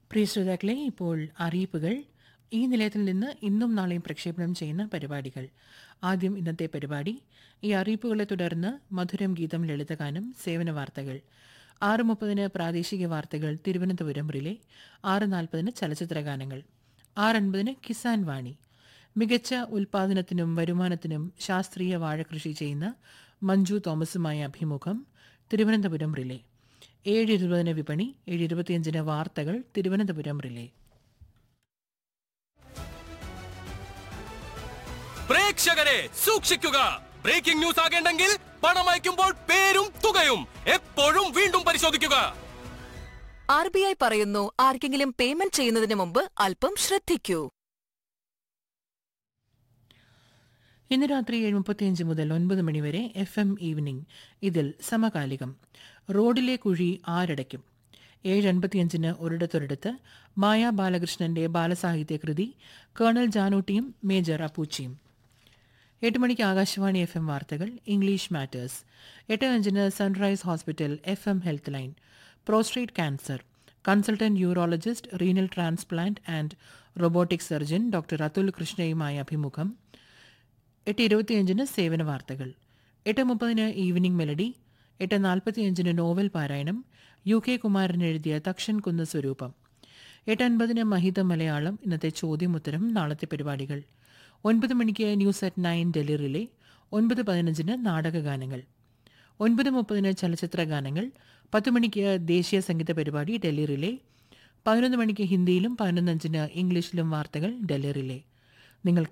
പ്രിയ ശ്രോതാക്കളെ ഇപ്പോൾ അറിയിപ്പുകൾ ഈ നിലയത്തിൽ നിന്ന് ഇന്നും നാളെയും പ്രക്ഷേപണം ചെയ്യുന്ന പരിപാടികൾ ആദ്യം ഇന്നത്തെ പരിപാടി ഈ അറിയിപ്പുകളെ തുടർന്ന് മധുരം ഗീതം ലളിതഗാനം സേവന വാർത്തകൾ ആറ് മുപ്പതിന് പ്രാദേശിക വാർത്തകൾ തിരുവനന്തപുരം റിലേ ആറ് നാൽപ്പതിന് ചലച്ചിത്ര ഗാനങ്ങൾ ആറ് അൻപതിന് കിസാൻ വാണി മികച്ച ഉൽപാദനത്തിനും വരുമാനത്തിനും ശാസ്ത്രീയ വാഴകൃഷി ചെയ്യുന്ന മഞ്ജു തോമസുമായ അഭിമുഖം തിരുവനന്തപുരം റിലേ ഏഴ് ഇരുപതിന് വിപണി ഏഴ് ഇരുപത്തിയഞ്ചിന് വാർത്തകൾ തിരുവനന്തപുരം റിലേ പ്രേക്ഷകരെ സൂക്ഷിക്കുക ബ്രേക്കിംഗ് ന്യൂസ് ആകേണ്ടെങ്കിൽ പണം അയക്കുമ്പോൾ പേരും തുകയും എപ്പോഴും വീണ്ടും പരിശോധിക്കുക ആർ ബി ഐ പറയുന്നു ആർക്കെങ്കിലും പേയ്മെന്റ് ചെയ്യുന്നതിന് മുമ്പ് അല്പം ശ്രദ്ധിക്കൂ ഇന്ന് രാത്രി ഏഴ് മുപ്പത്തിയഞ്ച് മുതൽ ഒൻപത് മണിവരെ എഫ് എം ഈവനിംഗ് ഇതിൽ സമകാലികം റോഡിലെ കുഴി ആരടയ്ക്കും ഏഴ് അൻപത്തിയഞ്ചിന് ഒരിടത്തൊരിടത്ത് മായ ബാലകൃഷ്ണന്റെ ബാലസാഹിത്യ കൃതി കേണൽ ജാനൂട്ടിയും മേജർ അപ്പൂച്ചിയും എട്ട് മണിക്ക് ആകാശവാണി എഫ് എം വാർത്തകൾ ഇംഗ്ലീഷ് മാറ്റേഴ്സ് എട്ട് അഞ്ചിന് sunrise hospital F M health line prostrate cancer consultant urologist renal transplant and robotic surgeon doctor Athul കൃഷ്ണയുമായി അഭിമുഖം എട്ട് ഇരുപത്തിയഞ്ചിന് സേവന വാർത്തകൾ എട്ട് മുപ്പതിന് ഈവനിംഗ് മെലഡി എട്ട് നാൽപ്പത്തിയഞ്ചിന് നോവൽ പാരായണം യു കെ കുമാരൻ എഴുതിയ തക്ഷൻ കുന്ന് സ്വരൂപം എട്ട് അൻപതിന് മഹിത മലയാളം ഇന്നത്തെ ചോദ്യമുത്തരം നാളത്തെ പരിപാടികൾ ഒൻപത് മണിക്ക് news at nine Delhi relay ഒൻപത് പതിനഞ്ചിന് നാടകഗാനങ്ങൾ ഒൻപത് മുപ്പതിന് ചലച്ചിത്ര ഗാനങ്ങൾ പത്ത് മണിക്ക് ദേശീയ സംഗീത പരിപാടി ഡൽഹി റിലേ പതിനൊന്ന് മണിക്ക് ഹിന്ദിയിലും പതിനൊന്നഞ്ചിന് ഇംഗ്ലീഷിലും വാർത്തകൾ ഡൽഹി റിലേ നിങ്ങൾ